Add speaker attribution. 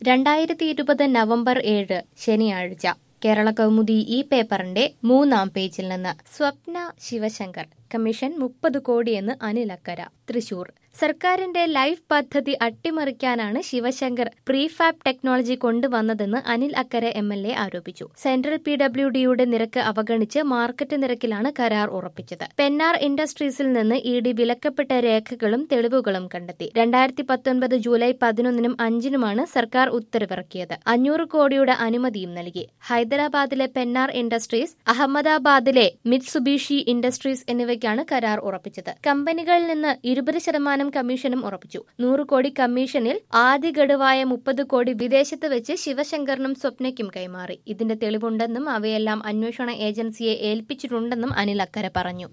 Speaker 1: രണ്ടായിരത്തി ഇരുപത് നവംബർ ഏഴ് ശനിയാഴ്ച കേരള കൗമുദി ഈ പേപ്പറിന്റെ മൂന്നാം പേജിൽ നിന്ന് സ്വപ്ന ശിവശങ്കർ കമ്മീഷൻ മുപ്പത് കോടിയെന്ന് അനിൽ അക്കര തൃശൂർ സർക്കാരിന്റെ ലൈഫ് പദ്ധതി അട്ടിമറിക്കാനാണ് ശിവശങ്കർ പ്രീഫാബ് ടെക്നോളജി കൊണ്ടുവന്നതെന്ന് Anil Akkara M L A ആരോപിച്ചു സെൻട്രൽ പി ഡബ്ല്യു ഡിയുടെ നിരക്ക് അവഗണിച്ച് മാർക്കറ്റ് നിരക്കിലാണ് കരാർ ഉറപ്പിച്ചത് പെന്നാർ ഇൻഡസ്ട്രീസിൽ നിന്ന് ഇ ഡി വിലക്കപ്പെട്ട രേഖകളും തെളിവുകളും കണ്ടെത്തി രണ്ടായിരത്തി പത്തൊൻപത് ജൂലൈ പതിനൊന്നിനും അഞ്ചിനുമാണ് സർക്കാർ ഉത്തരവിറക്കിയത് അഞ്ഞൂറ് കോടിയുടെ അനുമതിയും നൽകി ഹൈദരാബാദിലെ പെന്നാർ ഇൻഡസ്ട്രീസ് അഹമ്മദാബാദിലെ മിറ്റ്സുബിഷി ഇൻഡസ്ട്രീസ് എന്നിവയ്ക്കാണ് കരാർ ഉറപ്പിച്ചത് കമ്പനികളിൽ നിന്ന് ഇരുപത് ശതമാനം കമ്മീഷനും ഉറപ്പിച്ചു നൂറ് കോടി കമ്മീഷനിൽ ആദ്യ ഗഡുവായ മുപ്പത് കോടി വിദേശത്ത് വെച്ച് ശിവശങ്കറിനും സ്വപ്നയ്ക്കും കൈമാറി ഇതിന്റെ തെളിവുണ്ടെന്നും അവയെല്ലാം അന്വേഷണ ഏജൻസിയെ ഏൽപ്പിച്ചിട്ടുണ്ടെന്നും അനിൽ അക്കര പറഞ്ഞു